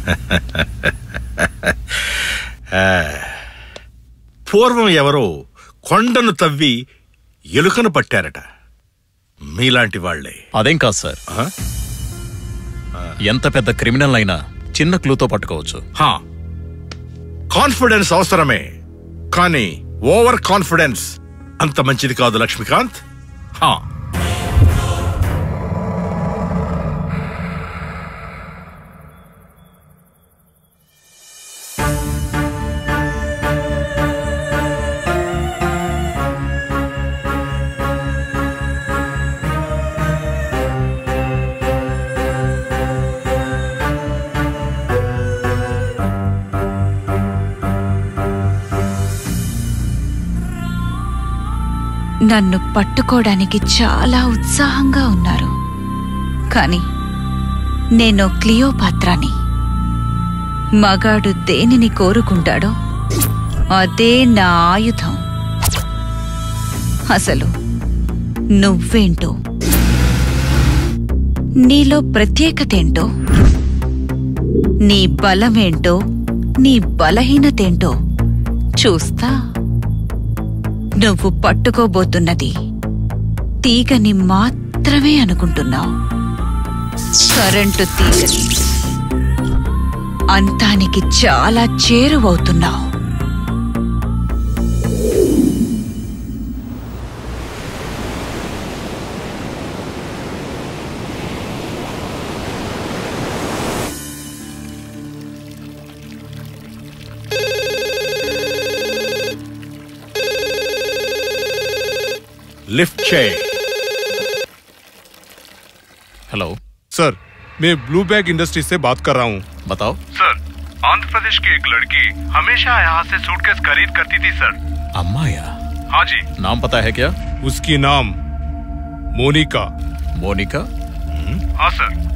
ఆ, పూర్వం ఎవరో కొండను తవ్వి ఎలుకను పట్టారట మీలాంటి వాళ్లే అదేం కాదు సార్ ఆ? ఎంత పెద్ద క్రిమినల్ అయినా చిన్న క్లూతో పట్టుకోవచ్చు హా కాన్ఫిడెన్స్ అవసరమే కానీ ఓవర్ కాన్ఫిడెన్స్ అంత మంచిది కాదు లక్ష్మీకాంత్ హా నన్ను పట్టుకోవడానికి చాలా ఉత్సాహంగా ఉన్నారు కాని నేను క్లియోపాత్రాని మగాడు దేనిని కోరుకుంటాడో అదే నా ఆయుధం అసలు నువ్వేంటో నీలో ప్రత్యేకతేంటో నీ బలమేంటో నీ బలహీనతేంటో చూస్తా నువ్వు పట్టుకోబోతున్నది తీగని మాత్రమే అనుకుంటున్నావు కరెంటు తీగని అంతానికి చాలా చేరువవుతున్నావు లిఫ్ట్ చేయి हेलो सर मैं ब्लू बैग इंडस्ट्री से बात कर रहा हूँ बताओ सर आंध्र प्रदेश की एक लड़की हमेशा यहाँ से सूटकेस खरीद करती थी सर अम्माया हाँ जी नाम पता है क्या उसकी नाम मोनिका मोनिका हाँ सर